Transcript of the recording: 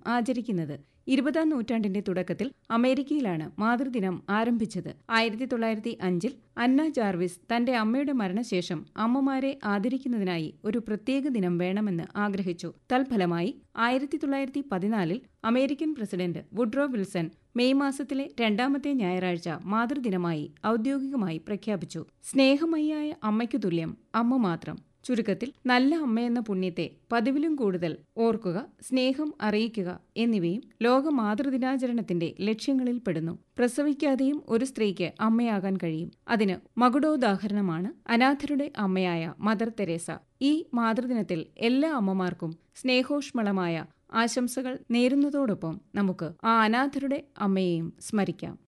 ആചരിക്കുന്നത് ഇരുപതാം നൂറ്റാണ്ടിന്റെ തുടക്കത്തിൽ അമേരിക്കയിലാണ് മാതൃദിനം ആരംഭിച്ചത് ആയിരത്തി തൊള്ളായിരത്തി അഞ്ചിൽ അന്ന ജാർവിസ് തന്റെ അമ്മയുടെ മരണശേഷം അമ്മമാരെ ആദരിക്കുന്നതിനായി ഒരു പ്രത്യേക ദിനം വേണമെന്ന് ആഗ്രഹിച്ചു തൽഫലമായി ആയിരത്തി തൊള്ളായിരത്തി പതിനാലിൽ American president Woodrow Wilson May മാസത്തിലെ രണ്ടാമത്തെ ഞായറാഴ്ച മാതൃദിനമായി ഔദ്യോഗികമായി പ്രഖ്യാപിച്ചു സ്നേഹമയ്യായ അമ്മയ്ക്കു തുല്യം അമ്മ മാത്രം ചുരുക്കത്തിൽ നല്ല അമ്മയെന്ന പുണ്യത്തെ പതിവിലും കൂടുതൽ ഓർക്കുക സ്നേഹം അറിയിക്കുക എന്നിവയും ലോക മാതൃദിനാചരണത്തിന്റെ ലക്ഷ്യങ്ങളിൽ പെടുന്നു പ്രസവിക്കാതെയും ഒരു സ്ത്രീക്ക് അമ്മയാകാൻ കഴിയും അതിന് മകുടോദാഹരണമാണ് അനാഥരുടെ അമ്മയായ മദർ തെരേസ ഈ മാതൃദിനത്തിൽ എല്ലാ അമ്മമാർക്കും സ്നേഹോഷ്മളമായ ആശംസകൾ നേരുന്നതോടൊപ്പം നമുക്ക് ആ അനാഥരുടെ അമ്മയെയും സ്മരിക്കാം